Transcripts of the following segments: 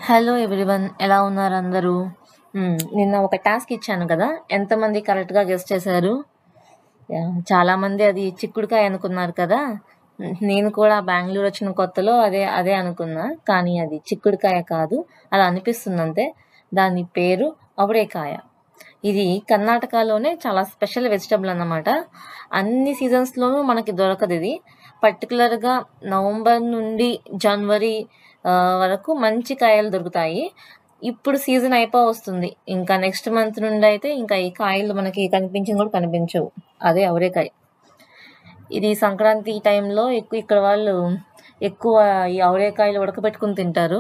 Hello everyone ఎలా ఉన్నారు అందరూ మ్మ్, నిన్న ఒక టాస్క్ ఇచ్చాను కదా ఎంతమంది కరెక్ట్గా గెస్ట్ చేశారు యా, చాలామంది అది చిక్కుడుకాయ అనుకున్నారు కదా మ్మ్, నేను కూడా బెంగళూరు వచ్చిన కొత్తలో అదే అదే అనుకున్నా కానీ అది చిక్కుడుకాయ కాదు అలా అనిపిస్తుంది అంతే దాని పేరు అవరేకాయ ఇది కర్ణాటకలోనే చాలా స్పెషల్ వెజిటబుల్ అన్నమాట అన్ని సీజన్స్లోనూ మనకి దొరకదు ఇది పర్టికులర్గా నవంబర్ నుండి జనవరి ఆ, వరకు మంచి కాయలు దొరుకుతాయి ఇప్పుడు సీజన్ అయిపో వస్తుంది ఇంకా నెక్స్ట్ మంత్ నుండి అయితే ఇంకా ఈ కాయలు మనకి కనిపించింది కూడా కనిపించవు అదే అవరేకాయ ఇది సంక్రాంతి టైంలో ఎక్కువ ఇక్కడ వాళ్ళు ఎక్కువ ఈ అవరేకాయలు ఉడకబెట్టుకుని తింటారు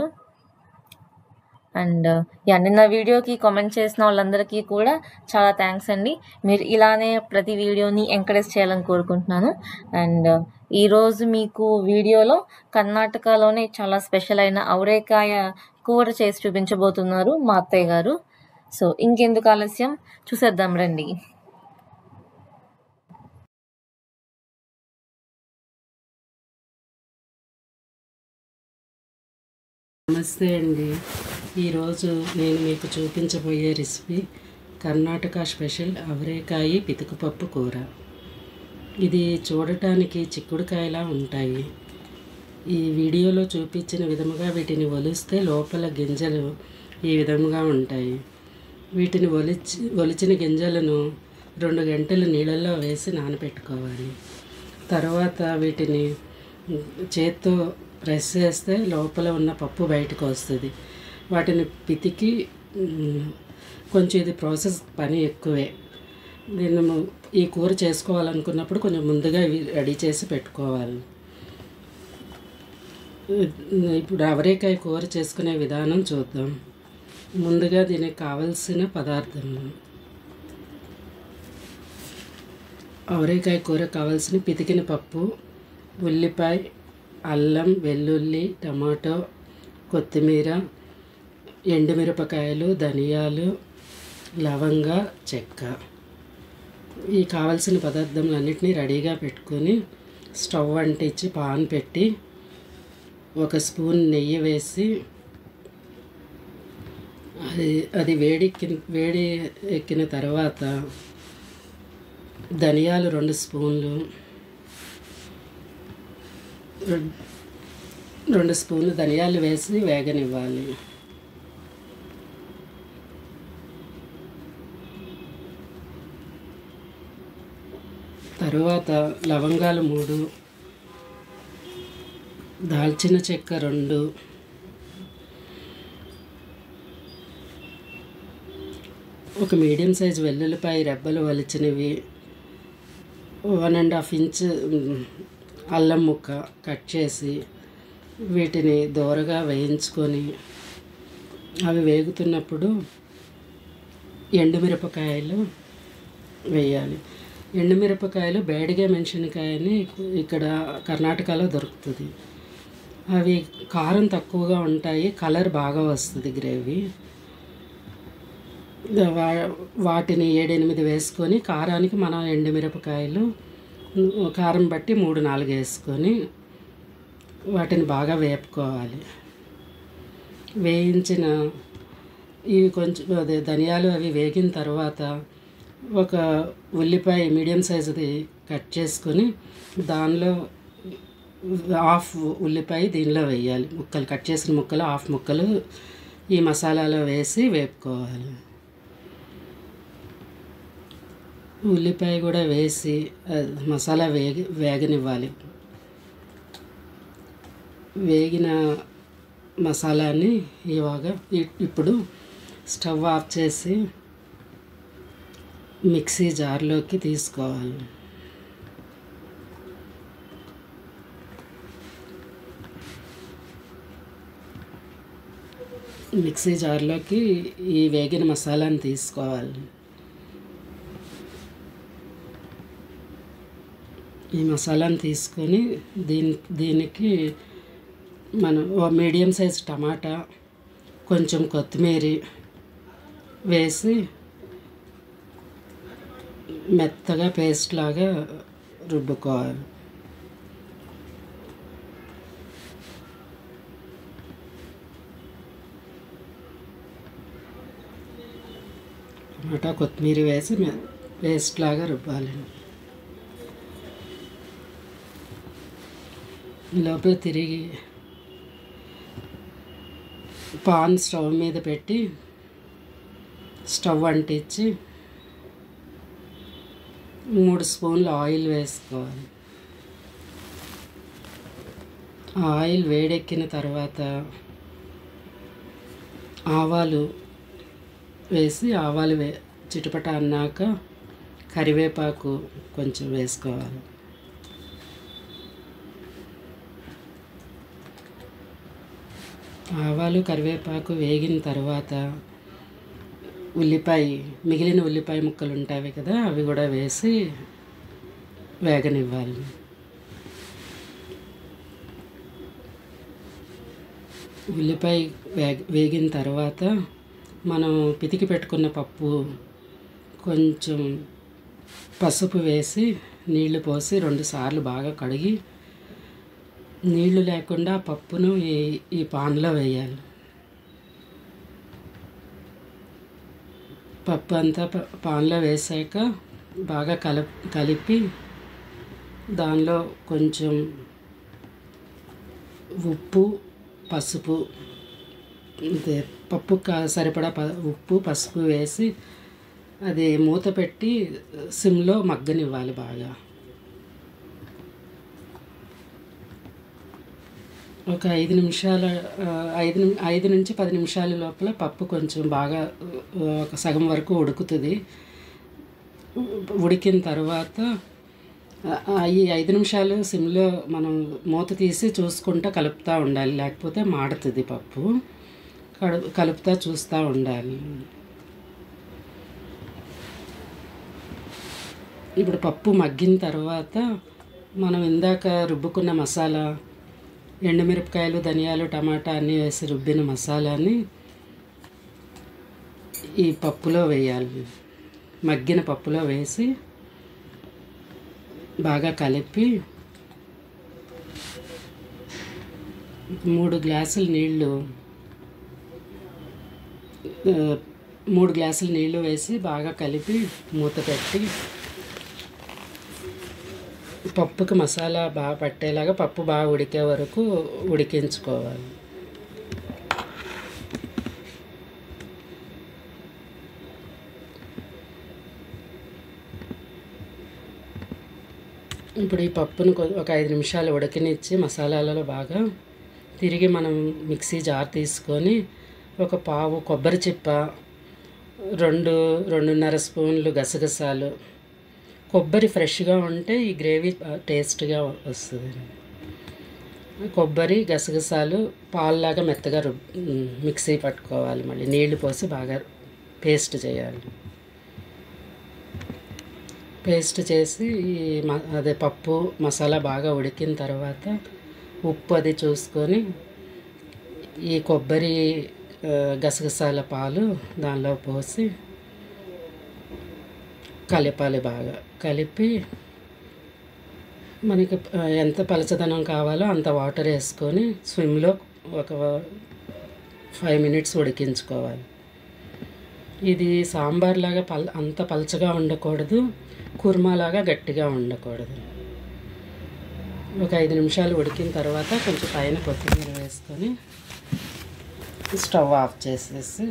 అండ్ యా నిన్న వీడియోకి కామెంట్ చేసిన వాళ్ళందరికీ కూడా చాలా థ్యాంక్స్ అండి మీరు ఇలానే ప్రతి వీడియోని ఎంకరేజ్ చేయాలని కోరుకుంటున్నాను అండ్ ఈరోజు మీకు వీడియోలో కర్ణాటకలోనే చాలా స్పెషల్ అయిన అవరేకాయ కూర చేసి చూపించబోతున్నారు మా అత్తయ్య గారు సో ఇంకెందుకు ఆలస్యం చూసేద్దాం రండి నమస్తే అండి ఈరోజు నేను మీకు చూపించబోయే రెసిపీ కర్ణాటక స్పెషల్ అవరేకాయి పితుకుపప్పు కూర ఇది చూడటానికి చిక్కుడుకాయలా ఉంటాయి ఈ వీడియోలో చూపించిన విధముగా వీటిని ఒలిస్తే లోపల గింజలు ఈ విధముగా ఉంటాయి వీటిని ఒలిచి ఒలిచిన గింజలను రెండు గంటలు నీళ్ళల్లో వేసి నానబెట్టుకోవాలి తర్వాత వీటిని చేత్తో ప్రెస్ చేస్తే లోపల ఉన్న పప్పు బయటకు వస్తుంది వాటిని పితికి మ్, కొంచెం ఇది ప్రాసెస్ పని ఎక్కువే నేను ఈ కూర చేసుకోవాలనుకున్నప్పుడు కొంచెం ముందుగా ఇవి రెడీ చేసి పెట్టుకోవాలి ఇప్పుడు అవరేకాయ కూర చేసుకునే విధానం చూద్దాం ముందుగా దీనికి కావలసిన పదార్థము అవరేకాయ కూర కావాల్సిన పితికిన పప్పు ఉల్లిపాయ అల్లం వెల్లుల్లి టమాటో కొత్తిమీర ఎండుమిరపకాయలు ధనియాలు లవంగ చెక్క ఈ కావలసిన పదార్థములన్నిటినీ రెడీగా పెట్టుకొని స్టవ్ అంటించి పాన్ పెట్టి ఒక స్పూన్ నెయ్యి వేసి అది అది వేడెక్కిన వేడి ఎక్కిన తర్వాత ధనియాలు రెండు స్పూన్లు రెం- రెండు స్పూన్లు ధనియాలు వేసి వేగనివ్వాలి తరువాత లవంగాలు మూడు దాల్చిన చెక్క రెండు ఒక మీడియం సైజ్ వెల్లుల్లిపాయ రెబ్బలు వలిచినవి వన్ అండ్ హాఫ్ ఇంచ్ మ్, అల్లం ముక్క కట్ చేసి వీటిని దోరగా వేయించుకొని అవి వేగుతున్నప్పుడు ఎండుమిరపకాయలు వేయాలి ఎండుమిరపకాయలు బేడిగా మెణసినకాయని ఇక్కడ కర్ణాటకలో దొరుకుతుంది అవి కారం తక్కువగా ఉంటాయి కలర్ బాగా వస్తుంది గ్రేవీ వా- వాటిని ఏడెనిమిది వేసుకొని కారానికి మనం ఎండుమిరపకాయలు ఉ, కారం బట్టి మూడు నాలుగు వేసుకొని వాటిని బాగా వేపుకోవాలి వేయించిన ఇవి కొంచెం అదే ధనియాలు అవి వేగిన తర్వాత ఒక ఉల్లిపాయ మీడియం సైజుది కట్ చేసుకొని దానిలో హాఫ్ ఉల్లిపాయ దీనిలో వేయాలి ముక్కలు కట్ చేసిన ముక్కలు హాఫ్ ముక్కలు ఈ మసాలాలో వేసి వేపుకోవాలి ఉల్లిపాయ కూడా వేసి ఆ, మసాలా వేగి వేగనివ్వాలి వేగిన మసాలాని ఇవాగా ఇ- ఇప్పుడు స్టవ్ ఆఫ్ చేసి మిక్సీ జార్లోకి తీసుకోవాలి మిక్సీ జార్లోకి ఈ వేగిన మసాలాని తీసుకోవాలి ఈ మసాలాను తీసుకొని దీని దీనికి మనం ఓ మీడియం సైజ్ టమాటా కొంచెం కొత్తిమీర వేసి మెత్తగా పేస్ట్ లాగా రుబ్బుకోవాలి టమాటా కొత్తిమీర వేసి మె- పేస్ట్ లాగా రుబ్బాలండి ఈ లోపల తిరిగి పాన్ స్టవ్ మీద పెట్టి స్టవ్ అంటించి మూడు స్పూన్లు ఆయిల్ వేసుకోవాలి ఆ ఆయిల్ వేడెక్కిన తర్వాత ఆవాలు వేసి ఆవాలు వే చిటపట అన్నాక కరివేపాకు కొంచెం వేసుకోవాలి ఆవాలు కరివేపాకు వేగిన తర్వాత ఉల్లిపాయ మిగిలిన ఉల్లిపాయ ముక్కలు ఉంటాయి కదా అవి కూడా వేసి వేగనివ్వాలి ఉల్లిపాయ వేగ వేగిన తర్వాత మనం పితికి పెట్టుకున్న పప్పు కొంచెం పసుపు వేసి నీళ్లు పోసి రెండు సార్లు బాగా కడిగి నీళ్లు లేకుండా పప్పును ఈ ఈ పాన్లో వేయాలి పప్పు అంతా ప- పాన్లో వేసాక బాగా కల కలిపి దానిలో కొంచెం ఉప్పు పసుపు అంతే పప్పు కా- సరిపడా ప ఉప్పు పసుపు వేసి అది మూత పెట్టి సిమ్లో మగ్గనివ్వాలి బాగా ఒక ఐదు నిమిషాల ఆ, ఐదు నిమి- ఐదు నుంచి పది నిమిషాల లోపల పప్పు కొంచెం బాగా ఆ, ఒక సగం వరకు ఉడుకుతుంది ఉడికిన తర్వాత ఆ, ఆ, ఈ ఐదు నిమిషాలు సిమ్లో మనం మూత తీసి చూసుకుంటా కలుపుతూ ఉండాలి లేకపోతే మాడుతుంది పప్పు కడు కలుపుతా చూస్తూ ఉండాలి ఇప్పుడు పప్పు మగ్గిన తర్వాత మనం ఇందాక రుబ్బుకున్న మసాలా ఎండుమిరపకాయలు ధనియాలు టమాటా అన్నీ వేసి రుబ్బిన మసాలాని ఈ పప్పులో వేయాలి మగ్గిన పప్పులో వేసి బాగా కలిపి మూడు గ్లాసులు నీళ్ళు ఆ, మూడు గ్లాసులు నీళ్ళు వేసి బాగా కలిపి మూత పెట్టి పప్పుకి మసాలా బాగా పట్టేలాగా పప్పు బాగా ఉడికే వరకు ఉడికించుకోవాలి ఇప్పుడు ఈ పప్పును కొ- ఒక ఐదు నిమిషాలు ఉడకనిచ్చి మసాలాలలో బాగా తిరిగి మనం మిక్సీ జార్ తీసుకొని ఒక పావు కొబ్బరి చిప్ప రెండు రెండున్నర స్పూన్లు గసగసాలు కొబ్బరి ఫ్రెష్గా ఉంటే ఈ గ్రేవీ టేస్ట్గా వస్తుంది కొబ్బరి గసగసాలు పాల్లాగా మెత్తగా రుబ్ ఉమ్, మిక్సీ పట్టుకోవాలి మళ్ళీ నీళ్లు పోసి బాగా పేస్ట్ చేయాలి పేస్ట్ చేసి ఈ మ- అదే పప్పు మసాలా బాగా ఉడికిన తర్వాత ఉప్పు అది చూసుకొని ఈ కొబ్బరి ఆ, గసగసాల పాలు దానిలో పోసి కలపాలి బాగా కలిపి మనకి ఆ, ఎంత పలచదనం కావాలో అంత వాటర్ వేసుకొని స్విమ్లో ఒక ఫైవ్ మినిట్స్ ఉడికించుకోవాలి ఇది సాంబార్ లాగా పల్ అంత పలచగా ఉండకూడదు కుర్మాలాగా గట్టిగా ఉండకూడదు ఒక ఐదు నిమిషాలు ఉడికిన తర్వాత కొంచెం పైన కొత్తిమీర వేసుకొని స్టవ్ ఆఫ్ చేసేసి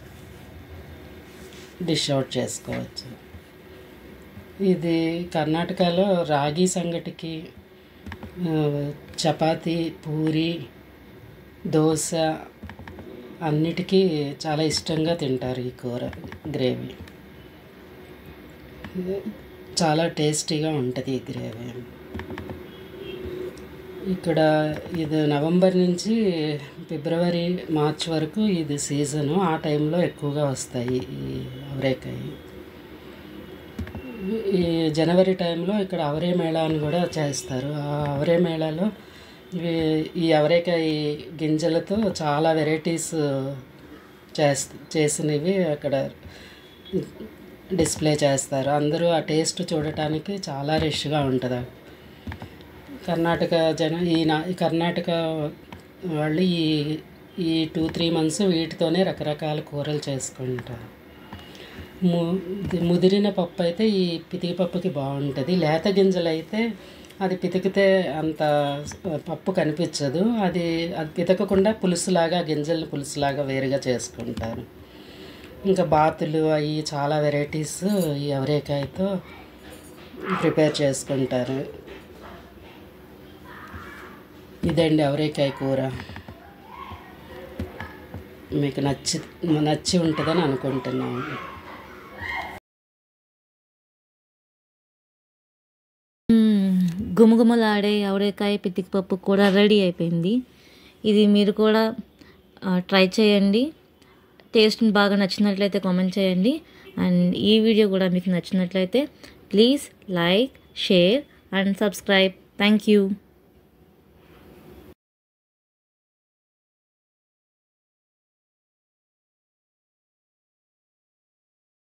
డిష్ అవుట్ చేసుకోవచ్చు ఇది కర్ణాటకలో రాగి సంగటికి ఆ, చపాతీ పూరి దోశ అన్నిటికీ చాలా ఇష్టంగా తింటారు ఈ కూర గ్రేవీ చాలా టేస్టీగా ఉంటుంది ఈ గ్రేవీ ఇక్కడ ఇది నవంబర్ నుంచి ఫిబ్రవరి మార్చ్ వరకు ఇది సీజను ఆ టైంలో ఎక్కువగా వస్తాయి ఈ అవరేకాయ ఈ జనవరి టైంలో ఇక్కడ అవరే మేళా అని కూడా చేస్తారు ఆ అవరే మేళాలో ఇవి ఈ అవరేకాయ గింజలతో చాలా వెరైటీస్ చేస్ చేసినవి అక్కడ డిస్ప్లే చేస్తారు అందరూ ఆ టేస్ట్ చూడటానికి చాలా రిష్గా ఉంటుంది కర్ణాటక జన ఈ నా ఈ కర్ణాటక వాళ్ళు ఈ ఈ టూ త్రీ మంత్స్ వీటితోనే రకరకాల కూరలు చేసుకుంటారు ము ఇది ముదిరిన పప్పు అయితే ఈ పితికి పప్పుకి బాగుంటుంది లేత గింజలు అయితే అది పితికితే అంత పప్పు కనిపించదు అది అది పితకకుండా పులుసులాగా గింజలను పులుసులాగా వేరుగా చేసుకుంటారు ఇంకా బాతులు అవి చాలా వెరైటీస్ ఈ అవరేకాయతో ప్రిపేర్ చేసుకుంటారు ఇదండి అవరేకాయ కూర మీకు నచ్చి నచ్చి ఉంటుందని అనుకుంటున్నాము మ్మ్. గుమగుమలాడే అవరేకాయ పితికి పప్పు కూడా రెడీ అయిపోయింది ఇది మీరు కూడా ఆ, ట్రై చేయండి టేస్ట్ బాగా నచ్చినట్లయితే కామెంట్ చేయండి అండ్ ఈ వీడియో కూడా మీకు నచ్చినట్లయితే please like share and subscribe thank you